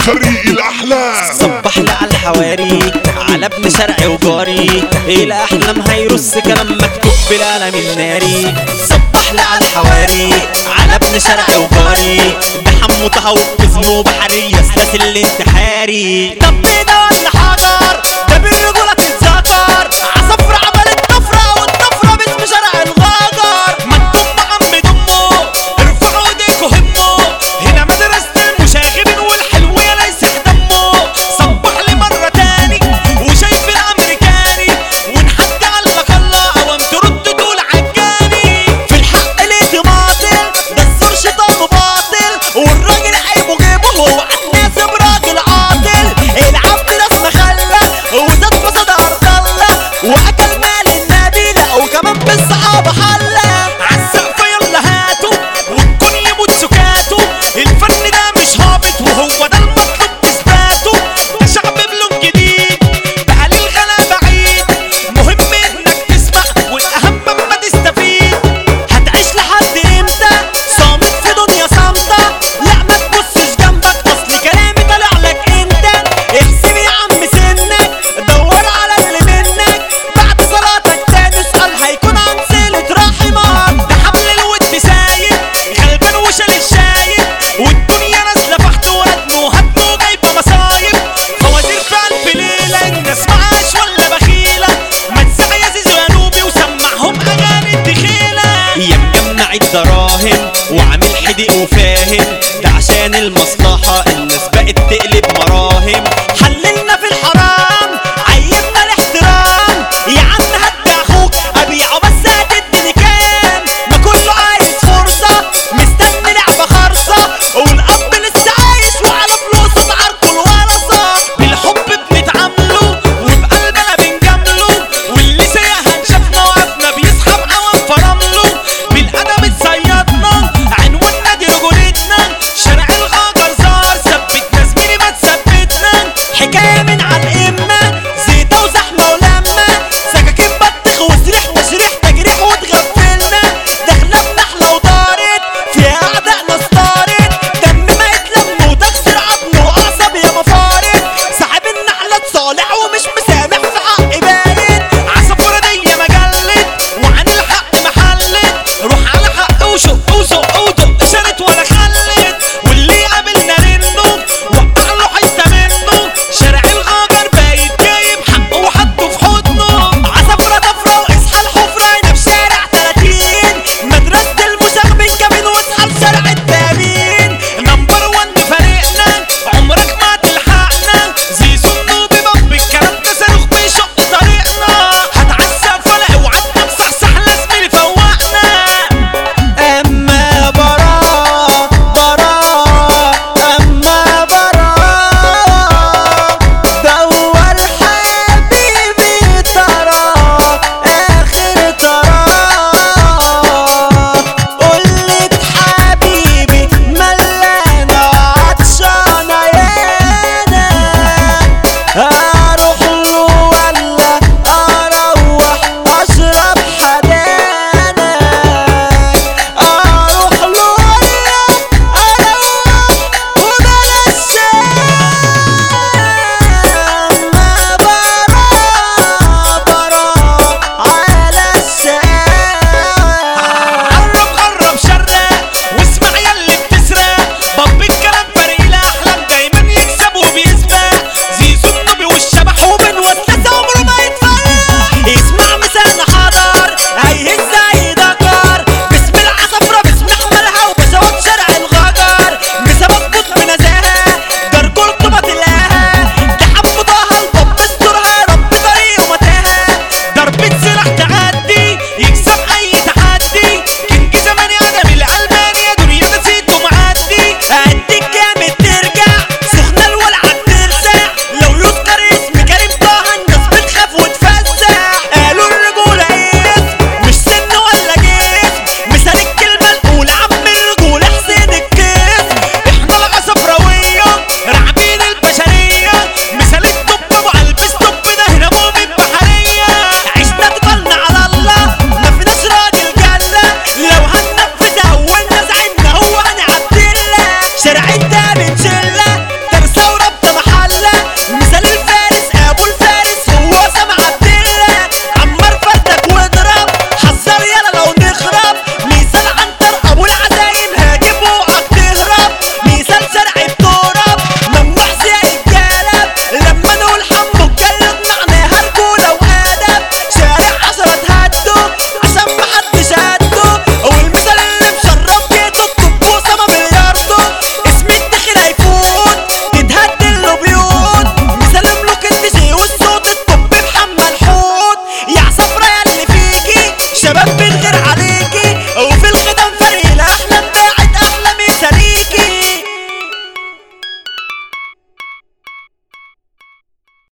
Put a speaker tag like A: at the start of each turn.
A: فريق الاحلام
B: صبح لي على الحواري على ابن شرعي وجاري الى احلام هيرص كلام مكتوب بالقلم الناري صبح لي على الحواري على ابن شرعي وجاري بحمو تهوب بذنوب حرية سلاس الانتحاري طب ده ولا حجر ده بالرجولة تتذكر عصفر عملت طفرة والطفرة باسم شرع الغجر ما تضم عم دمه ارفعوا ايديكوا همه هنا مدرسة المشاغبين والحلوية ليس دمه صبح لي مرة تاني وشايف الامريكاني ونحد علق الله اوام ترد تقول عجاني في الحق ليه باطل ده الزور شيطان باطل والراجل عيبه جيبه هو الناس براجل عاطل العبد ناس مخلة وزاد فساد ارض الله واكل مال النبي لا وكمان بالصحابة حلة عالسقف يلا هاتوا والكل يموت سكاته الفن ده مش هابط وهو ده المطلوب اثباته ده شعب بلون جديد بقى للغلا بعيد مهم انك تسمع والاهم اما تستفيد هتعيش لحد امتى صامت في دنيا صامتة لا ما تبصش جنبك اصل كلامي طالع لك انت احسب يا عم سنك دور على اللي منك بعد صلاتك تاني اسأل هيكون عن صلة رحمك ده حبل الود سايب غلبان وشال الشايب والدنيا نازلة فحت وردم وهدم وجايبة مصايب فوازير في ألف ليلة الناس معاش ولا بخيلة ما تسعى يا زيزو يا نوبي وسمعهم أغاني الدخيلة يا مجمع الدراهم وعامل حديق وفاهم ده عشان المصلحة الناس بقت تقلب